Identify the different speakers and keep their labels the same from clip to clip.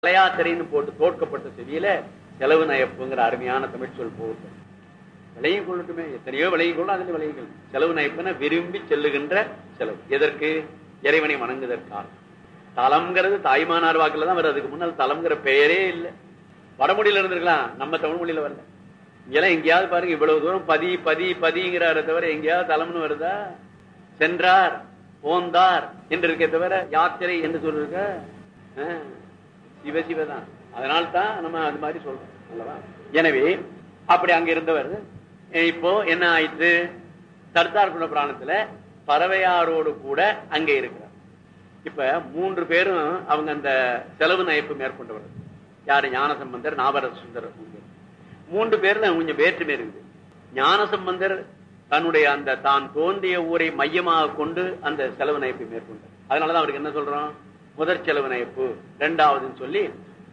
Speaker 1: தலையாத்திரைன்னு போட்டு தோற்கப்பட்ட செவியில செலவு நயப்புங்கிற அருமையான தமிழ் சொல் போகுது விளையும் கொள்ளட்டுமே எத்தனையோ விளையும் கொள்ளும் அதுல விளையுங்கள் செலவு நயப்புன விரும்பி செல்லுகின்ற செலவு எதற்கு இறைவனை வணங்குவதற்காக தலம்ங்கிறது தாய்மானார் வாக்குல தான் வருது அதுக்கு முன்னால் தலம்ங்கிற பெயரே இல்லை வடமொழியில இருந்திருக்கலாம் நம்ம தமிழ் மொழியில வரல இங்கெல்லாம் எங்கேயாவது பாருங்க இவ்வளவு தூரம் பதி பதி பதிங்கிறார தவிர எங்கேயாவது தலம்னு வருதா சென்றார் போந்தார் என்று இருக்க தவிர யாத்திரை என்று சொல்லிருக்க ஆஹ், சிவ சிவதான் அதனால தான் நம்ம அது மாதிரி சொல்றோம் அல்லவா எனவே அப்படி அங்க இருந்தவர் அஹ் இப்போ என்ன ஆயிற்று சர்தார் குண புராணத்துல பறவையாரோடு கூட அங்கே இருக்கிறார் இப்ப மூன்று பேரும் அவங்க அந்த செலவு நயப்பு மேற்கொண்டவர் யாரு ஞானசம்பந்தர் நாபர சுந்தரர் மூணு பேர். மூன்று பேர்ல கொஞ்சம் வேற்றுமை இருக்குது ஞானசம்பந்தர் தன்னுடைய அந்த தான் தோன்றிய ஊரை மையமாக கொண்டு அந்த செலவு நயப்பை மேற்கொண்டார் அதனாலதான் அவருக்கு என்ன சொல்றோம் முதற் செலவு நயப்பு இரண்டாவதுன்னு சொல்லி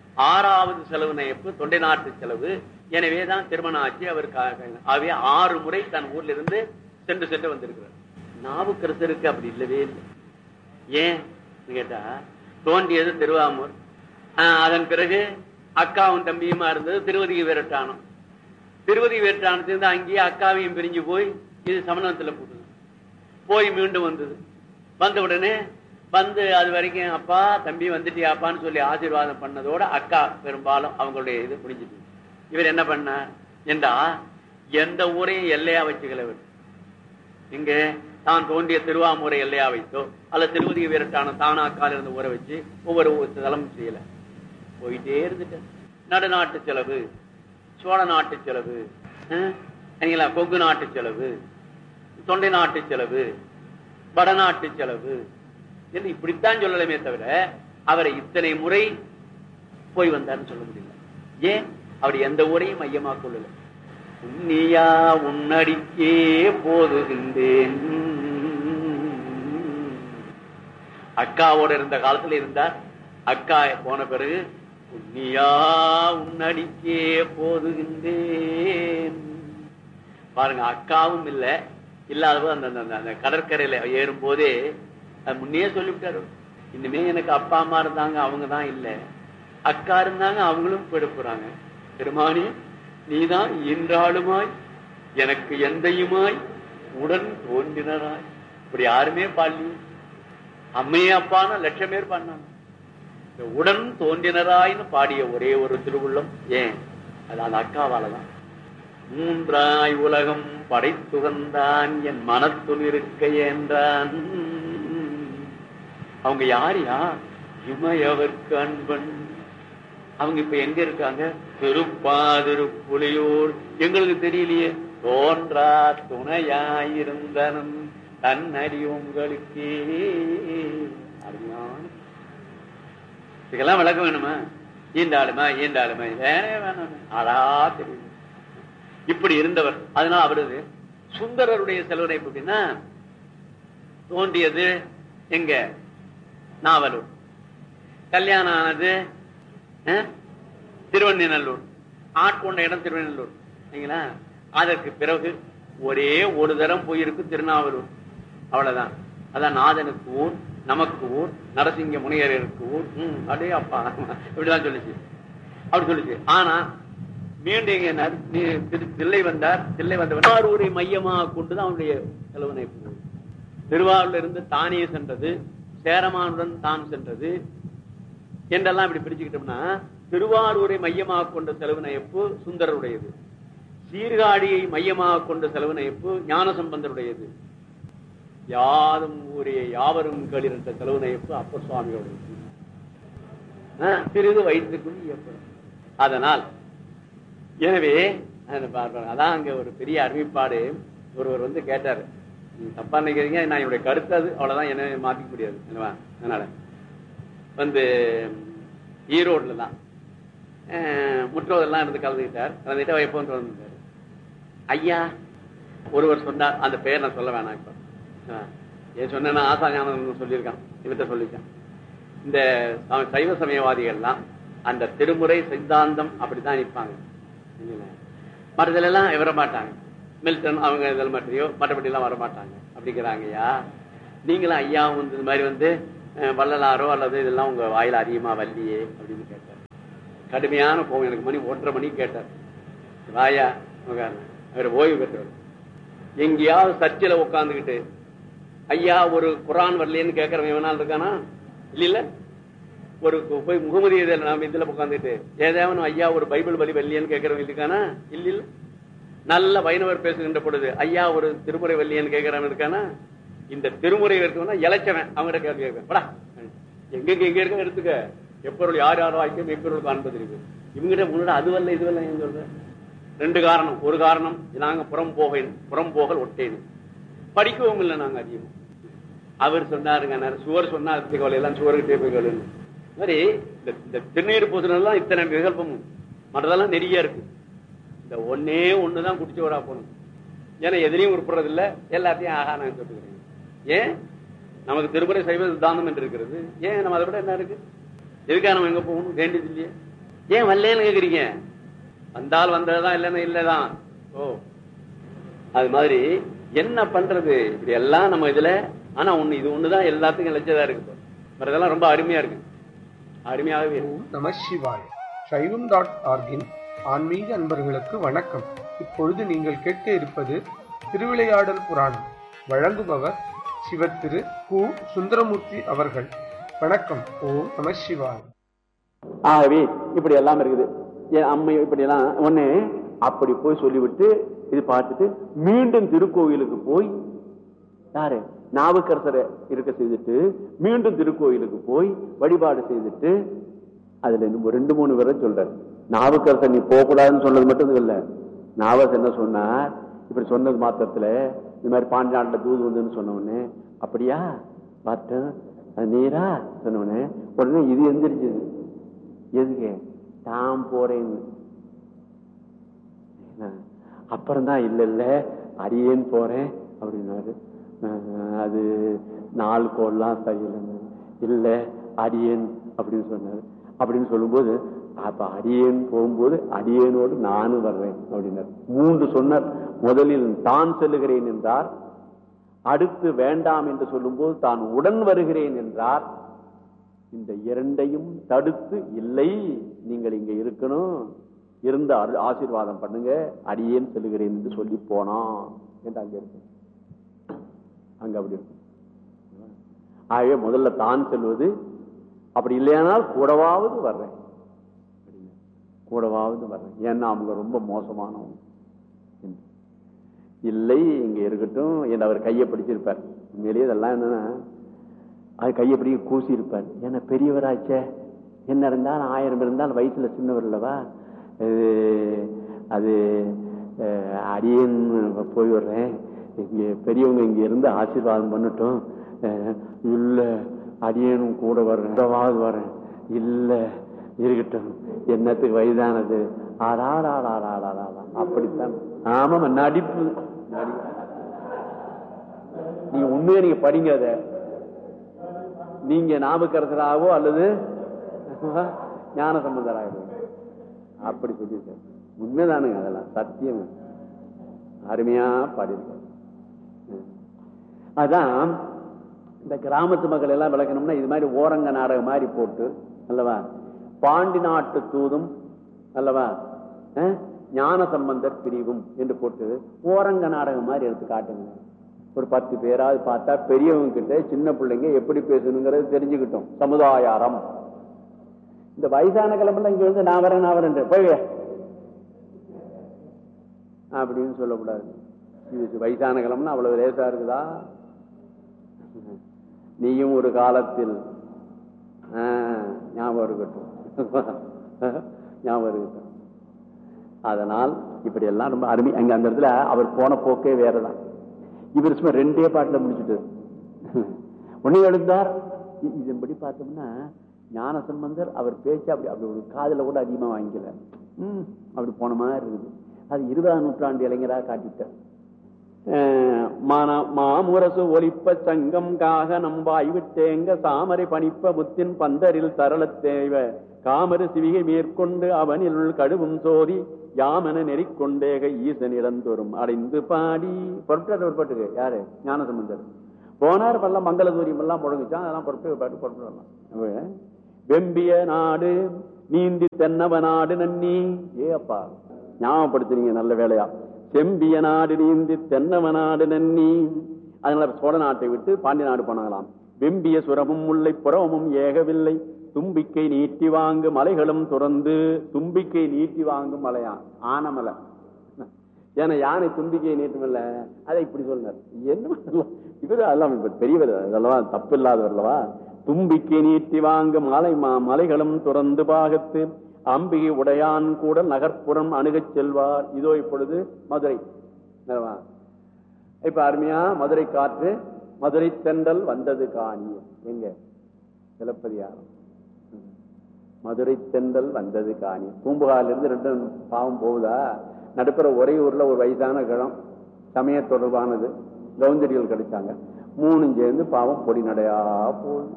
Speaker 1: ஆறாவது செலவு நயப்பு தொண்டை நாட்டு செலவு எனவேதான் திருமணம் ஆச்சு அவர் கா- கா- ஆகவே ஆறு முறை தன் ஊர்ல இருந்து சென்று சென்று வந்திருக்கிறார் நாவுக்கரசருக்கு அப்படி இல்லவே இல்லை ஏன் கேட்டா தோன்றியது திருவாமூர் ஆஹ் அதன் பிறகு அக்காவும் தம்பியுமா இருந்தது திருவதிகை வீரட்டானம் திருவதி வீரட்டானத்திலிருந்து அங்கேயே அக்காவையும் பிரிஞ்சு போய் இது சமணத்துல போட்டுது போய் மீண்டும் வந்தது வந்த உடனே வந்து அது வரைக்கும் அப்பா தம்பி வந்துட்டியாப்பான்னு சொல்லி ஆசீர்வாதம் பண்ணதோட அக்கா பெரும்பாலும் அவங்களுடைய இது முடிஞ்சிட்டு இவர் என்ன பண்ணார் என்றா எந்த ஊரையும் எல்லையா வச்சுக்கல இவர் இங்க தான் தோன்றிய திருவாமூரை எல்லையா வைத்தோ அல்ல திருவதி வீரட்டான தானா அக்கால இருந்த ஊரை வச்சு ஒவ்வொரு ஊர் தலமும் செய்யல போயிட்டே இருந்துட்டு நடுநாட்டு செலவு சோழ நாட்டு செலவு அஹ், சரிங்களா கொங்கு நாட்டு செலவு தொண்டை நாட்டு செலவு வடநாட்டு செலவு என்று இப்படித்தான் சொல்லலாமே தவிர அவரை இத்தனை முறை போய் வந்தார்னு சொல்ல முடியல ஏன் அவர் எந்த ஊரையும் மையமா கொள்ளல உன்னியா உன்னடிக்கே போதுகின்றேன் அக்காவோட இருந்த காலத்துல இருந்தார் அக்கா போன பிறகு உன்னியா உன்னடிக்கே போதுகின்றேன் பாருங்க அக்காவும் இல்ல இல்லாதபோது அந்த அந்த- அந்த கடற்கரையில ஏறும் போதே அது முன்னே சொல்லிவிட்டாரு இனிமே எனக்கு அப்பா அம்மா இருந்தாங்க அவங்க தான் இல்ல அக்கா இருந்தாங்க அவங்களும் போயிட போறாங்க பெருமானி நீதான் இன்றாளுமாய் எனக்கு எந்தையுமாய் உடன் தோன்றினராய் இப்படி யாருமே பாடலையே அம்மையே அப்பான்னு லட்சம் பேர் பாடினாங்க இந்த உடன் தோன்றினராய்னு பாடிய ஒரே ஒரு திருவுள்ளம் ஏன் அது அந்த அக்காவால தான் மூன்றாய் உலகம் படைத்துகந்தான் என் மனத்துள் இருக்க என்றான் அவங்க யாரியா இமையவர்க்கு அன்பன் அவங்க இப்ப எங்க இருக்காங்க திருப்பாதிருப்புலியூர் எங்களுக்கு தெரியலையே தோன்றா துணையாயிருந்தனும் தன்னறி உங்களுக்கே அருமையான இதுக்கெல்லாம் விளக்கம் வேணுமா ஈண்டாளுமா ஈண்டாளுமா வேணே வேணாம் அழா தெரியும் இப்படி இருந்தவர் அதனால அவரது சுந்தரருடைய செலவினை எப்படின்னா தோன்றியது எங்க நாவலூர் கல்யாணம் ஆனது அஹ், திருவண்ணிநல்லூர் ஆட்கொண்ட இடம் திருவண்ணூர் சரிங்களா அதற்கு பிறகு ஒரே ஒரு தரம் போயிருக்கு திருநாவலூர் அவ்வளவுதான் அதான் நாதனுக்கு ஊர் நமக்கு ஊர் நரசிங்க முனியருக்கு ஊர் ம், அடே அப்பா இப்படிதான் சொல்லுச்சு அப்படி சொல்லுச்சு ஆனா மீண்டும் எங்க என்ன? நீ திரு- தில்லை வந்தார் தில்லை வந்த திருவாரூரை மையமாக கொண்டுதான் அவனுடைய செலவினை போகுது திருவாரூர்ல இருந்து தானே சென்றது சேரமானுடன் தான் சென்றது என்றெல்லாம் இப்படி பிரிச்சுக்கிட்டோம்னா திருவாரூரை மையமாக கொண்ட செலவு நயப்பு சுந்தரருடையது சீர்காழியை மையமாக கொண்ட செலவு நயப்பு ஞானசம்பந்தருடையது யாதும் ஊரே யாவரும் களிர் என்ற செலவு நயப்பு அப்பர் சுவாமிகளுடையது ஆ, சிறிது வயிற்றுக்குள் ஏற்படும் அதனால் எனவே அந்த பா- பா- அதான் அங்க ஒரு பெரிய அறிவிப்பாடு ஒருவர் வந்து கேட்டாரு நீங்க தப்பா நினைக்கிறீங்க நான் என்னுடைய கருத்து அது அவ்வளவுதான் என்ன மாத்திக்க முடியாது என்னவா அதனால வந்து ஈரோட்ல தான் அஹ், முற்றோதெல்லாம் இருந்து கலந்துக்கிட்டார் கலந்துக்கிட்டு அவர் எப்போ வந்து வந்தார் ஐயா ஒருவர் சொன்னார் அந்த பெயர் நான் சொல்ல வேணாம் இப்ப ஆ, ஏன் சொன்னா ஆசா ஞானம் சொல்லியிருக்கான் இவர்கிட்ட சொல்லியிருக்கான் இந்த ச- சைவ சமயவாதிகள்லாம் அந்த திருமுறை சித்தாந்தம் அப்படித்தான் நிற்பாங்க மற்றதுல எல்லாம் வர மாட்டாங்க மில்டன் அவங்க இதில் மற்றையோ மற்றபடி எல்லாம் வர மாட்டாங்க அப்படிங்கிறாங்கய்யா நீங்களும் ஐயா வந்து இந்த மாதிரி வந்து அஹ், வள்ளலாரோ அல்லது இதெல்லாம் உங்க வாயில அதிகமா வல்லியே அப்படின்னு கேட்டார் கடுமையான கோவம் எனக்கு மணி ஒன்றரை மணி கேட்டார் ராயா அவர் ஓய்வு பெற்றவர் எங்கேயாவது சர்ச்சில் உட்காந்துக்கிட்டு ஐயா ஒரு குரான் வரலையேன்னு கேட்கறவன் எவனால் இருக்கானா இல்ல இல்ல ஒரு கு- போய் முகமது இதில் நாம இதுல உட்காந்துட்டு ஏதாவது ஐயா ஒரு பைபிள் பலி வரலையேன்னு கேட்கறவன் இருக்கானா இல்ல இல்ல நல்ல வைணவர் பேசுகின்ற பொழுது ஐயா ஒரு திருமுறை வல்லியன்னு கேட்கறவன் இருக்கானா இந்த திருமுறை இருக்கவனா இளைச்சவன் அவங்ககிட்ட கேள்வி கேட்பேன் படா எங்கெங்க எங்க இருக்க எடுத்துக்க எப்பொருள் யார் யாரோ வாய்க்கும் எப்பொருள் காண்பது இருக்கு இவங்கிட்ட முன்னாடி அது வரல இது வரல ஏன் சொல்ற ரெண்டு காரணம் ஒரு காரணம் நாங்க புறம் போக புறம் போகல் ஒட்டேன் படிக்கவும் இல்லை நாங்க அதிகமா அவர் சொன்னாருங்க நான் சுவர் சொன்னா அதுக்கு கவலை எல்லாம் சுவர்கிட்டே போய் கவலை மாதிரி இந்த இந்த திருநீர் பூசணெல்லாம் இத்தனை விகல்பமும் மற்றதெல்லாம் நிறைய இருக்கு இந்த ஒன்னே ஒண்ணுதான் குடிச்சவரா போகணும் ஏன்னா எதிலையும் உருப்படுறது இல்ல எல்லாத்தையும் ஆகா நான் சொல்லுகிறேன் ஏன் நமக்கு திருமுறை சைவ சித்தாந்தம் என்று இருக்கிறது ஏன் நம்ம அதை விட என்ன இருக்கு எதுக்காக நம்ம எங்க போகணும் வேண்டியது இல்லையே ஏன் வரலன்னு கேக்குறீங்க வந்தால் வந்ததுதான் இல்லைன்னா இல்லதான் ஓ அது மாதிரி என்ன பண்றது இப்படி எல்லாம் நம்ம இதுல ஆனா ஒண்ணு இது ஒண்ணுதான் எல்லாத்துக்கும் இழைச்சதா இருக்கு மற்றதெல்லாம் ரொம்ப அருமையா இருக்கு அருமையாகவே இருக்கு
Speaker 2: ஓம் நம சிவாய சைவம் டாட் ஆர்கின் ஆன்மீக அன்பர்களுக்கு வணக்கம் இப்பொழுது நீங்கள் கேட்க இருப்பது திருவிளையாடல் புராணம் வழங்குபவர் சிவத்திரு கு சுந்தரமூர்த்தி அவர்கள் வணக்கம் ஓம் நம சிவாய
Speaker 1: ஆகவே இப்படி எல்லாம் இருக்குது என் அம்மை இப்படி எல்லாம் ஒண்ணு அப்படி போய் சொல்லிவிட்டு இது பார்த்துட்டு மீண்டும் திருக்கோயிலுக்கு போய் யாரு நாவுக்கரசரை இருக்க செய்துட்டு மீண்டும் திருக்கோயிலுக்கு போய் வழிபாடு செய்துட்டு அதுல இன்னும் ரெண்டு மூணு பேரை சொல்றாரு நாவுக்கரசர் நீ போக கூடாதுன்னு சொன்னது மட்டும் இல்ல நாவஸ் என்ன சொன்னார் இப்படி சொன்னது மாத்திரத்துல இந்த மாதிரி பாண்டியாண்ட தூது வந்துன்னு சொன்ன உடனே அப்படியா பார்த்தேன் அது நீரா சொன்ன உடனே உடனே இது எந்திரிச்சது எதுக்கு தான் போறேன்னு அப்புறம் தான் இல்ல இல்ல அடியேன் போறேன் அப்படின்னாரு அஹ் அது நாலு கோல்லாம் சரியில்லைங்க இல்ல அடியேன் அப்படின்னு சொன்னாரு அப்படின்னு சொல்லும்போது அப்ப அடியேன் போகும்போது அடியேனோடு நானும் வர்றேன் அப்படின்னாரு மூன்று சொன்னார் முதலில் தான் செல்லுகிறேன் என்றார் அடுத்து வேண்டாம் என்று சொல்லும்போது தான் உடன் வருகிறேன் என்றார் இந்த இரண்டையும் தடுத்து இல்லை நீங்கள் இங்க இருக்கணும் இருந்து அரு- ஆசீர்வாதம் பண்ணுங்க அடியேன் செல்லுகிறேன் என்று சொல்லி போனான் என்று அங்க இருக்கு அங்க அப்படி இருக்கு ஆகவே முதல்ல தான் செல்வது அப்படி இல்லையானால் கூடவாவது வர்றேன் அப்படிங்க. கூடவாவது வர்றேன் ஏன்னா அவங்க ரொம்ப மோசமானவங்க என்று. இல்லை இங்க இருக்கட்டும் என்று அவர் கையை பிடிச்சிருப்பார் உண்மையிலேயே இதெல்லாம் என்னன்னா அது கையை பிடிக்க கூசி இருப்பார் ஏன்னா பெரியவராச்சே என்ன இருந்தாலும் ஆயிரம் இருந்தால் வயசுல சின்னவர் இல்லவா அது அது அஹ், அடியேன் போய் வர்றேன் இங்க பெரியவங்க இங்க இருந்து ஆசீர்வாதம் பண்ணட்டும் அஹ், இல்ல அடியேனும் கூட வர்றேன் கூடவாவது வர்றேன் இல்ல இருக்கட்டும் என்னத்துக்கு வயதானது ஆடாடாடாடாடாடா அப்படித்தான் ஆமாமா நடிப்பு நடிப்பு நீங்க உண்மையை நீங்க படிங்க அதை நீங்க நாமக்கரசராகவோ அல்லது ஞான சம்பந்தராகவோ அப்படி சொல்லியிருக்காரு உண்மைதானுங்க அதெல்லாம் சத்தியம் அருமையா பாடியிருக்காரு அதான் இந்த கிராமத்து மக்கள் எல்லாம் விளக்கணும்னா இது மாதிரி ஓரங்க நாடகம் மாதிரி போட்டு அல்லவா பாண்டி நாட்டு தூதும் அல்லவா அஹ், ஞான சம்பந்தர் பிரிவும் என்று போட்டு ஓரங்க நாடகம் மாதிரி எடுத்து காட்டுங்க ஒரு பத்து பேராவது பார்த்தா பெரியவங்க கிட்ட சின்ன பிள்ளைங்க எப்படி பேசணுங்கிறது தெரிஞ்சுக்கிட்டோம் சமுதாயாரம் இந்த வயசான கிளம்புல இங்க வந்து நான் வரேன் நான் வரேன் போய் அப்படின்னு சொல்லக்கூடாது இது வயசான கிளம்புனா அவ்வளவு லேசா இருக்குதா நீயும் ஒரு காலத்தில் ஆ, ஞாபகம் இருக்கட்டும் ஞாபகம் இருக்கட்டும் அதனால் இப்படி எல்லாம் ரொம்ப அருமை அங்க அந்த இடத்துல அவர் போன போக்கே வேறதான் இவர் சும்மா ரெண்டே பாட்டுல முடிச்சுட்டு ஒண்ணு எழுந்தார் இ- இதன்படி பார்த்தோம்னா ஞான சம்பந்தர் அவர் பேச்சு அப்படி அப்படி ஒரு காதுல கூட அதிகமா வாங்கிக்கல ம், அப்படி போன மாதிரி இருக்குது அது இருபதாம் நூற்றாண்டு இளைஞரா காட்டிட்டார் அஹ் மான- மாமுரசு ஒலிப்ப சங்கம் காக நம்பாய் விட்டேங்க சாமரை பணிப்ப புத்தின் பந்தரில் தரளத் தேவ காமரு சிவிகை மேற்கொண்டு அவனில் கடுவும் சோதி யாமன நெறிக்கொண்டேக ஈசன் இடந்தோறும் அடைந்து பாடி பொருட்கள் ஒரு பாட்டுக்கு யாரு ஞானசம்பந்தர் போனார் பல்லாம் மங்கள தூரியம் எல்லாம் முழங்குச்சான் அதெல்லாம் பொருட்கள் பாட்டு பொருட்கள் வரலாம் வெம்பிய நாடு நீந்தி தென்னவ நாடு நன்னி ஏ அப்பா ஞாபகப்படுத்துறீங்க நல்ல வேலையா செம்பிய நாடு நீந்தி தென்னவ நாடு நன்னி அதனால சோழ நாட்டை விட்டு பாண்டிய நாடு போனாங்களாம் வெம்பிய சுரமும் முல்லை புறவமும் ஏகவில்லை தும்பிக்கை நீட்டி வாங்கு மலைகளும் துறந்து தும்பிக்கை நீட்டி வாங்கும் மலையான் ஆனமலை ஏன்னா யானை தும்பிக்கையை நீட்டுமில்ல அதை இப்படி சொன்னார் என்ன இவரு அதெல்லாம் இப்ப பெரியவர் அதெல்லாம் தப்பு இல்லாதவர் அல்லவா தும்பிக்கை நீட்டி வாங்கு மலை மா- மலைகளும் துறந்து பாகத்து அம்பிகை உடையான் கூட நகர்ப்புறம் அணுகச் செல்வார் இதோ இப்பொழுது மதுரை அல்லவா? இப்ப அருமையா மதுரை காற்று மதுரை தென்றல் வந்தது காணி எங்க சிலப்பதிகாரம் மதுரை தென்றல் வந்தது காணி பூம்புகார்ல இருந்து ரெண்டு பாவம் போகுதா நடுப்புற ஒரே ஊர்ல ஒரு வயசான கிழம் சமய தொடர்பானது கவுந்தடிகள் கிடைச்சாங்க மூணும் சேர்ந்து பாவம் பொடி நடையா போகுது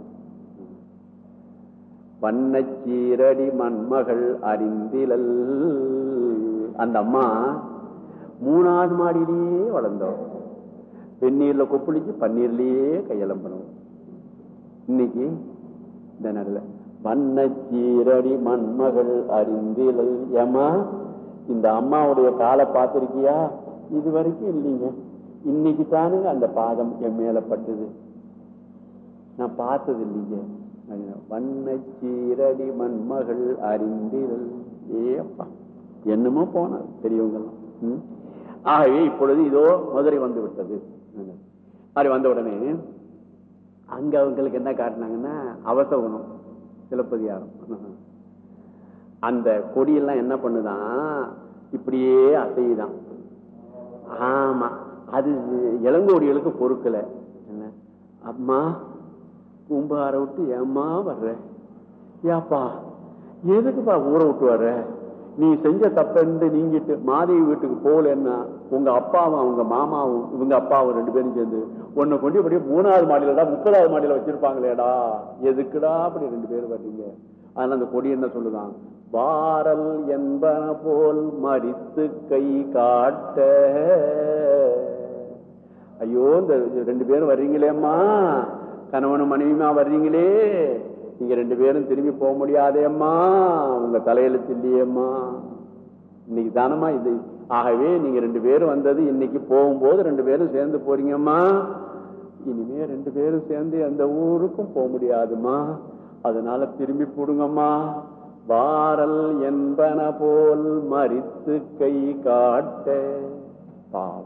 Speaker 1: வண்ணச்சீரடி மண்மகள் அறிந்திலல் அந்த அம்மா மூணாவது மாடியிலேயே வளர்ந்தோம் வெந்நீர்ல கொப்பளிச்சு பன்னீர்லயே கையலம்பணும் இன்னைக்கு இந்த நடுல வண்ணச்சீரடி மண்மகள் அறிந்திலல் ஏமா இந்த அம்மாவுடைய காலை பார்த்திருக்கியா இது வரைக்கும் இல்லைங்க இன்னைக்கு தானுங்க அந்த பாதம் என் மேல பட்டுது நான் பார்த்தது இல்லைங்க வண்ணச்சீரடி மண்மகள் அறிந்திரல் ஏப்பா என்னமோ போனார் பெரியவங்க எல்லாம் ம். ஆகவே இப்பொழுது இதோ மதுரை வந்து விட்டது மாதிரி வந்த உடனே அங்க அவங்களுக்கு என்ன காட்டினாங்கன்னா அவசகுணம் சிலப்பதிகாரம் அந்த கொடியெல்லாம் என்ன பண்ணுதான் இப்படியே அசையுதான் ஆமா அது இளங்கோடிகளுக்கு பொறுக்கல என்ன அம்மா பூம்பார விட்டு ஏம்மா வர்ற ஏப்பா எதுக்குப்பா ஊரை விட்டு வர்ற நீ செஞ்ச தப்பண்டு நீங்கிட்டு மாதவி வீட்டுக்கு போகலன்னா உங்க அப்பாவும் அவங்க மாமாவும் இவங்க அப்பாவும் ரெண்டு பேரும் சேர்ந்து உன்னை கொண்டு அப்படியே மூணாவது மாடியிலடா முப்பதாவது மாடியில வச்சிருப்பாங்களேடா எதுக்குடா அப்படி ரெண்டு பேரும் வர்றீங்க அதனால அந்த கொடி என்ன சொல்லுதான் வாரல் என்பன போல் மறித்து கை காட்ட ஐயோ இந்த ரெண்டு பேரும் வர்றீங்களேம்மா கணவனும் மனைவியுமா வர்றீங்களே நீங்க ரெண்டு பேரும் திரும்பி போக முடியாதேம்மா உங்க தலையெழுத்து இல்லையேம்மா இன்னைக்கு தானம்மா இது ஆகவே நீங்க ரெண்டு பேரும் வந்தது இன்னைக்கு போகும்போது ரெண்டு பேரும் சேர்ந்து போறீங்கம்மா இனிமே ரெண்டு பேரும் சேர்ந்து எந்த ஊருக்கும் போக முடியாதும்மா அதனால திரும்பி போடுங்கம்மா வாரல் என்பன போல் மறித்து கை காட்ட பாவம்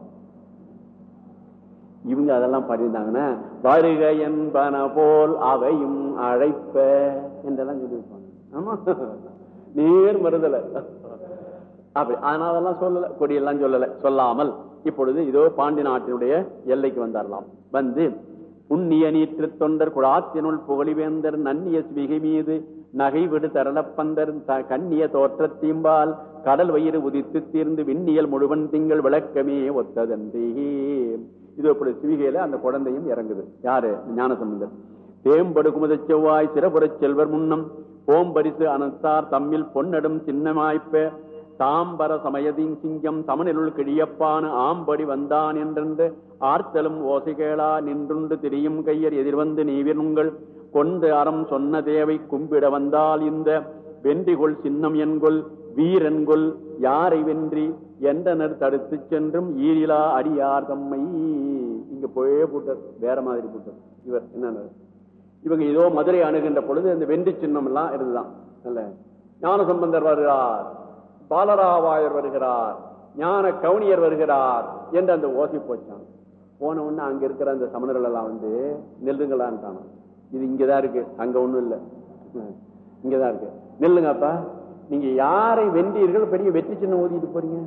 Speaker 1: இவங்க அதெல்லாம் பண்ணியிருந்தாங்கன்னா வருக என்பன போல் அவையும் அழைப்ப என்றெல்லாம் சொல்லியிருப்பாங்க ஆமா நேர் மறுதலை அப்படி அதனால அதெல்லாம் சொல்லல கொடியெல்லாம் சொல்லல சொல்லாமல் இப்பொழுது இதோ பாண்டி நாட்டினுடைய எல்லைக்கு வந்தாரலாம் வந்து புண்ணிய நீற்று தொண்டர் குழாத்தினுள் புகழிவேந்தர் நன்னிய மிகை மீது நகை விடு தரளப்பந்தர் த- கண்ணிய தோற்றத்தீம்பால் கடல் வயிறு உதித்து தீர்ந்து விண்ணியல் முழுவன் திங்கள் விளக்கமே ஒத்ததன்றே இது இப்படி சிவிகையில அந்த குழந்தையும் இறங்குது யாரு ஞானசம்பந்தர் தேம்படு குமுதச் செவ்வாய் சிறபுறச் செல்வர் முன்னம் ஓம்பரிசு அனத்தார் தம்மில் பொன்னடும் சின்னமாய்ப்ப தாம்பர சமயதின் சிங்கம் சமனிலுள் கிழியப்பான ஆம்படி வந்தான் என்றென்று ஆர்த்தலும் ஓசைகேளா நின்றுண்டு திரியும் கையர் எதிர்வந்து நீவினுங்கள் கொண்டு அறம் சொன்ன தேவை கும்பிட வந்தால் இந்த வென்றிகொள் சின்னம் என்கொள் வீரன்கொள் யாரை வென்றி என்றனர் தடுத்துச் சென்றும் ஈரிலா அடியார் தம்மை இங்க போயே போட்டார் வேற மாதிரி போட்டார் இவர் என்ன இவங்க ஏதோ மதுரை அணுகின்ற பொழுது அந்த வெண்டி சின்னம் எல்லாம் இருந்துதான் இல்ல ஞான சம்பந்தர் வருகிறார் பாலராவாயர் வருகிறார் ஞான கவுனியர் வருகிறார் என்று அந்த ஓசை போச்சான் போன உடனே அங்க இருக்கிற அந்த சமணர்கள் எல்லாம் வந்து நெல்லுங்களான்ட்டானோ இது இங்கதான் இருக்கு அங்க ஒண்ணும் இல்ல ம், இங்கதான் இருக்கு நெல்லுங்கப்பா நீங்க யாரை வென்றீர்கள் பெரிய வெற்றி சின்னம் ஊதிட்டு போறீங்க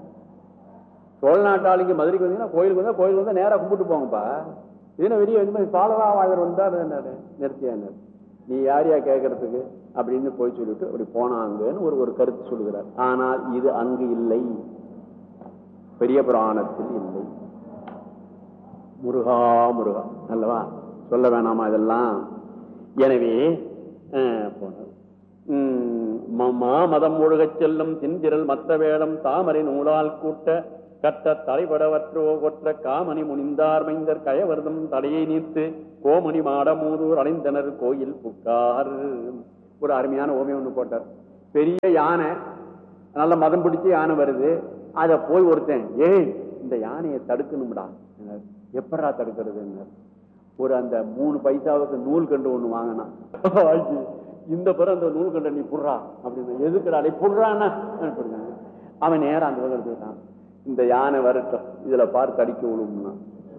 Speaker 1: சோழ நாட்டாளிங்க மதுரைக்கு வந்தீங்கன்னா கோயிலுக்கு வந்தா கோயிலுக்கு வந்தா நேரா கும்பிட்டு போங்கப்பா இதுனா வெளியே வந்து பாலரா வாழர் வந்தார் என்னாரு நிறுத்தியானார் நீ யாரையா கேட்கறதுக்கு அப்படின்னு போய் சொல்லிட்டு அப்படி போனாங்கன்னு ஒரு ஒரு கருத்து சொல்லுகிறார் ஆனால் இது அங்கு இல்லை பெரிய புராணத்தில் இல்லை முருகா முருகா அல்லவா சொல்ல வேணாமா இதெல்லாம் எனவே அஹ், போனார் உம், ம- மாமதம் ஒழுகச் செல்லும் திந்திரல் மத்த வேடம் தாமரை நூலால் கூட்ட கட்ட தலைபடவற்றோ கொற்ற காமணி முனிந்தார் மைந்தர் கயவர்தம் தடையை நீத்து கோமணி மாடமூதூர் அடைந்தனர் கோயில் புக்கார் ஒரு அருமையான ஓமை ஒண்ணு போட்டார் பெரிய யானை நல்ல மதம் பிடிச்ச யானை வருது அத போய் ஒருத்தன் ஏய் இந்த யானையை தடுக்கணும்டா என்னார். எப்படா தடுக்கிறது ஒரு அந்த மூணு பைசாவுக்கு நூல் கண்டு ஒண்ணு வாங்கினான் ஆச்சி, இந்த பிற அந்த நூல் கண்டை நீ புடுறா அப்படின்னு எதுக்குடா நீ புடுறான்னா அப்படின்னாங்க. அவன் நேரா அந்த பக்கம் எடுத்துக்கிட்டான் இந்த யானை வரட்டும் இதுல பார்த்து அடிக்க விழும்னா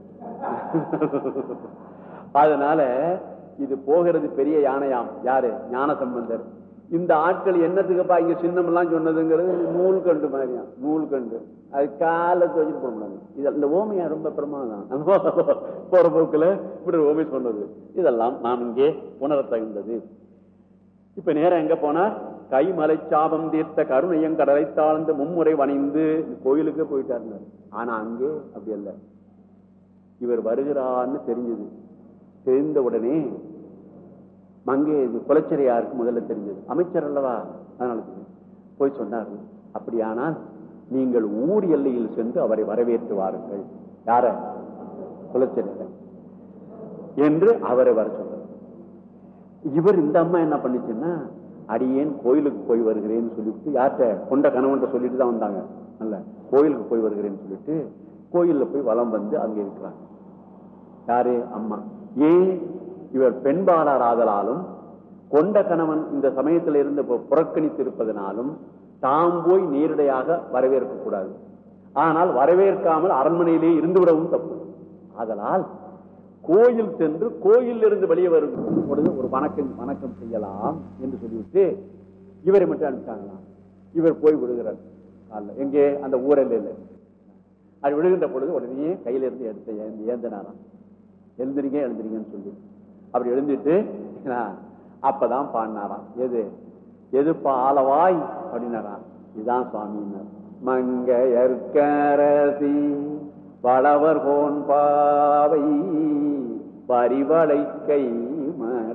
Speaker 1: அதனால இது போகிறது பெரிய யானையாம் யாரு ஞான சம்பந்தர் இந்த ஆட்கள் என்னத்துக்குப்பா இங்க சின்னம் எல்லாம் சொன்னதுங்கிறது நூல் கண்டு மாதிரியா நூல் கண்டு அது காலத்து வச்சுட்டு போட முடியாது இது இந்த ஓமையா ரொம்ப பிரமாதம் போற போக்குல இப்படி ஒரு ஓமை சொன்னது இதெல்லாம் நாம் இங்கே உணரத் தகுந்தது இப்ப நேரம் எங்க போனா கைமலை சாபம் தீர்த்த கருணையம் கடலை தாழ்ந்து மும்முறை வணிந்து கோயிலுக்கு போயிட்டாருங்க ஆனா அங்கே அப்படி அல்ல இவர் வருகிறான்னு தெரிஞ்சது தெரிந்த உடனே மங்கே இது குலச்சரியாருக்கு முதல்ல தெரிஞ்சது அமைச்சர் அல்லவா அதனால தெரியும். போய் சொன்னார் அப்படியானால் நீங்கள் ஊர் எல்லையில் சென்று அவரை வரவேற்று வாருங்கள் யார குலச்சரியார என்று அவரை வர சொன்னார் இவர் இந்த அம்மா என்ன பண்ணுச்சுன்னா அடியேன் கோயிலுக்கு போய் வருகிறேன்னு சொல்லிட்டு யார்கிட்ட கொண்ட கணவன்கிட்ட சொல்லிட்டு தான் வந்தாங்க அல்ல கோயிலுக்கு போய் வருகிறேன்னு சொல்லிட்டு கோயில்ல போய் வலம் வந்து அங்க இருக்கிறாங்க யாரு அம்மா ஏன் இவர் பெண்பாளர் ஆதலாலும் கொண்ட கணவன் இந்த சமயத்தில் இருந்து பு- புறக்கணித்து இருப்பதனாலும் தாம் போய் நேரடியாக வரவேற்க கூடாது ஆனால் வரவேற்காமல் அரண்மனையிலே இருந்து விடவும் தப்பு ஆதலால் கோயில் சென்று கோயிலில் இருந்து வெளியே வரும் பொழுது ஒரு வணக்கம் வணக்கம் செய்யலாம் என்று சொல்லிவிட்டு இவரை மட்டும் அனுப்பிச்சாங்களாம் இவர் போய் விடுகிறார் காலைல. எங்கே அந்த ஊரில் இல்லை அது விழுகின்ற பொழுது உடனே கையில இருந்து எடுத்து ஏந்தி ஏந்தினாராம் எழுந்திரிங்க எழுந்திரிங்கன்னு சொல்லி அப்படி எழுந்திட்டு ஆஹ், அப்பதான் பாடினாராம் எது எது பாலவாய் அப்படின்னாராம் இதுதான் சுவாமின்னார் மங்கையர்க்கரசி வளவர் கோன் பாவை பரிவளை கை